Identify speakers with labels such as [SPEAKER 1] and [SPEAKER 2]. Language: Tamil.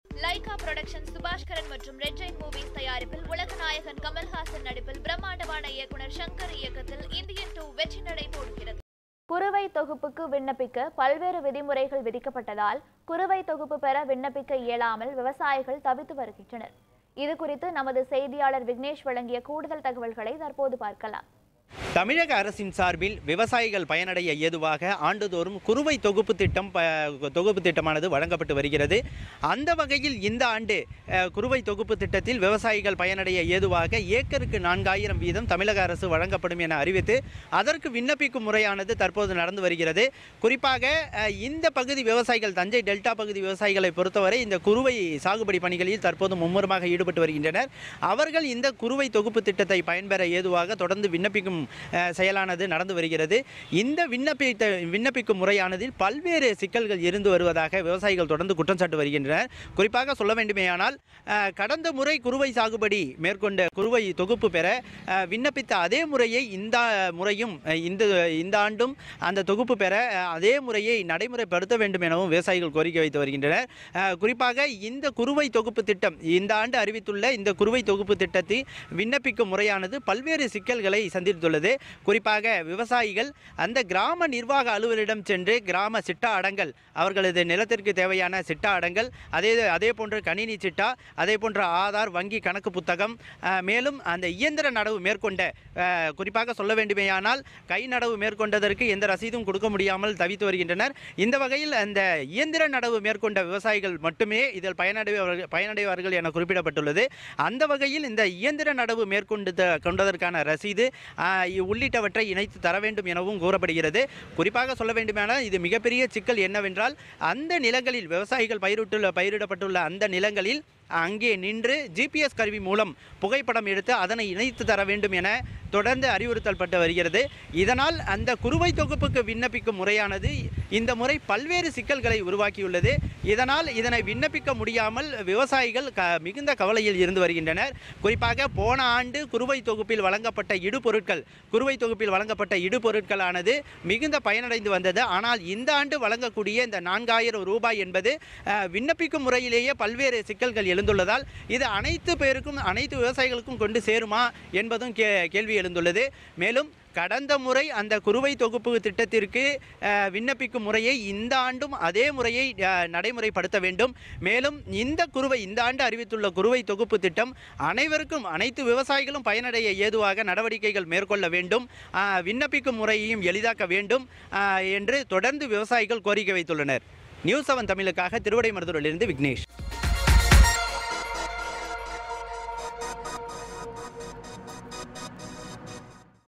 [SPEAKER 1] லைகா புரொடக்ஷன் சுபாஷ்கரன் மற்றும் ரெட் ஜெயின் மூவிஸ் தயாரிப்பில் உலகநாயகன் கமல்ஹாசன் நடிப்பில் பிரம்மாண்டமான இயக்குனர் சங்கர் இயக்கத்தில் இந்தியன் டூ வெற்றி நடை போடுகிறது
[SPEAKER 2] குறுவை தொகுப்புக்கு விண்ணப்பிக்க பல்வேறு விதிமுறைகள் விதிக்கப்பட்டதால் குறுவை தொகுப்பு பெற விண்ணப்பிக்க இயலாமல் விவசாயிகள் தவித்து வருகின்றனர் இது குறித்து நமது செய்தியாளர் விக்னேஷ் வழங்கிய கூடுதல் தகவல்களை தற்போது பார்க்கலாம்
[SPEAKER 3] தமிழக அரசின் சார்பில் விவசாயிகள் பயனடைய ஏதுவாக ஆண்டுதோறும் குறுவை தொகுப்பு திட்டம் ப- தொகுப்பு திட்டமானது வழங்கப்பட்டு வருகிறது அந்த வகையில் இந்த ஆண்டு அஹ், குறுவை தொகுப்பு திட்டத்தில் விவசாயிகள் பயனடைய ஏதுவாக ஏக்கருக்கு நான்காயிரம் வீதம் தமிழக அரசு வழங்கப்படும் என அறிவித்து அதற்கு விண்ணப்பிக்கும் முறையானது தற்போது நடந்து வருகிறது குறிப்பாக அஹ், இந்த பகுதி விவசாயிகள் தஞ்சை டெல்டா பகுதி விவசாயிகளை பொறுத்தவரை இந்த குறுவை சாகுபடி பணிகளில் தற்போது மும்முரமாக ஈடுபட்டு வருகின்றனர் அவர்கள் இந்த குறுவை தொகுப்பு திட்டத்தை பயன்பெற ஏதுவாக தொடர்ந்து விண்ணப்பிக்கும் அஹ், செயலானது நடந்து வருகிறது இந்த விண்ணப்பித்த விண்ணப்பிக்கும் முறையானதில் பல்வேறு சிக்கல்கள் இருந்து வருவதாக விவசாயிகள் தொடர்ந்து குற்றம் சாட்டு வருகின்றனர் குறிப்பாக சொல்ல வேண்டுமேயானால் அஹ், கடந்த முறை குறுவை சாகுபடி மேற்கொண்ட குறுவை தொகுப்பு பெற அஹ், விண்ணப்பித்த அதே முறையை இந்த முறையும் அஹ், இந்த இந்த ஆண்டும் அந்த தொகுப்பு பெற அஹ், அதே முறையை நடைமுறைப்படுத்த வேண்டும் எனவும் விவசாயிகள் கோரிக்கை வைத்து வருகின்றனர் அஹ், குறிப்பாக இந்த குறுவை தொகுப்பு திட்டம் இந்த ஆண்டு அறிவித்துள்ள இந்த குறுவை தொகுப்பு திட்டத்தில் விண்ணப்பிக்கும் முறையானது பல்வேறு சிக்கல்களை சந்தித்துள்ளது குறிப்பாக விவசாயிகள் அந்த கிராம நிர்வாக அலுவலரிடம் சென்று கிராம சிட்டா அடங்கல் அவர்களது நிலத்திற்கு தேவையான சிட்டா அடங்கல் அதே அதே போன்று கணினி சிட்டா அதே போன்ற ஆதார் வங்கி கணக்கு புத்தகம் அஹ், மேலும் அந்த இயந்திர நடவு மேற்கொண்ட அஹ், குறிப்பாக சொல்ல வேண்டுமேயானால் கை நடவு மேற்கொண்டதற்கு எந்த ரசீதும் கொடுக்க முடியாமல் தவித்து வருகின்றனர் இந்த வகையில் அந்த இயந்திர நடவு மேற்கொண்ட விவசாயிகள் மட்டுமே இதில் பயனடைவார்கள் பயனடைவார்கள் என குறிப்பிடப்பட்டுள்ளது அந்த வகையில் இந்த இயந்திர நடவு மேற்கொண்டு கொண்டதற்கான ரசீது ஆஹ், இ- உள்ளிட்டவற்றை இணைத்து தர வேண்டும் எனவும் கூறப்படுகிறது குறிப்பாக சொல்ல வேண்டுமானால் இது மிகப்பெரிய சிக்கல் என்னவென்றால் அந்த நிலங்களில் விவசாயிகள் பயிரிட்டுள்ள பயிரிடப்பட்டுள்ள அந்த நிலங்களில் அங்கே நின்று ஜிபிஎஸ் கருவி மூலம் புகைப்படம் எடுத்து அதனை இணைத்து தர வேண்டும் என தொடர்ந்து அறிவுறுத்தப்பட்டு வருகிறது இதனால் அந்த குறுவை தொகுப்புக்கு விண்ணப்பிக்கும் முறையானது இந்த முறை பல்வேறு சிக்கல்களை உருவாக்கியுள்ளது இதனால் இதனை விண்ணப்பிக்க முடியாமல் விவசாயிகள் க மிகுந்த கவலையில் இருந்து வருகின்றனர் குறிப்பாக போன ஆண்டு குறுவை தொகுப்பில் வழங்கப்பட்ட இடுபொருட்கள் குறுவை தொகுப்பில் வழங்கப்பட்ட இடுபொருட்களானது மிகுந்த பயனடைந்து வந்தது ஆனால் இந்த ஆண்டு வழங்கக்கூடிய இந்த நான்காயிரம் ரூபாய் என்பது அஹ், விண்ணப்பிக்கும் முறையிலேயே பல்வேறு சிக்கல்கள் எழுந்துள்ளதால் இது அனைத்து பேருக்கும் அனைத்து விவசாயிகளுக்கும் கொண்டு சேருமா என்பதும் கே கேள்வி எழுந்துள்ளது மேலும் கடந்த முறை அந்த குறுவை தொகுப்பு திட்டத்திற்கு அஹ், விண்ணப்பிக்கும் முறையை இந்த ஆண்டும் அதே முறையை அஹ், நடைமுறைப்படுத்த வேண்டும் மேலும் இந்த குறுவை இந்த ஆண்டு அறிவித்துள்ள குறுவை தொகுப்பு திட்டம் அனைவருக்கும் அனைத்து விவசாயிகளும் பயனடைய ஏதுவாக நடவடிக்கைகள் மேற்கொள்ள வேண்டும் அஹ், விண்ணப்பிக்கும் முறையையும் எளிதாக்க வேண்டும் அஹ், என்று தொடர்ந்து விவசாயிகள் கோரிக்கை வைத்துள்ளனர் நியூஸ் செவன் தமிழுக்காக திருவடைமருதூரிலிருந்து விக்னேஷ்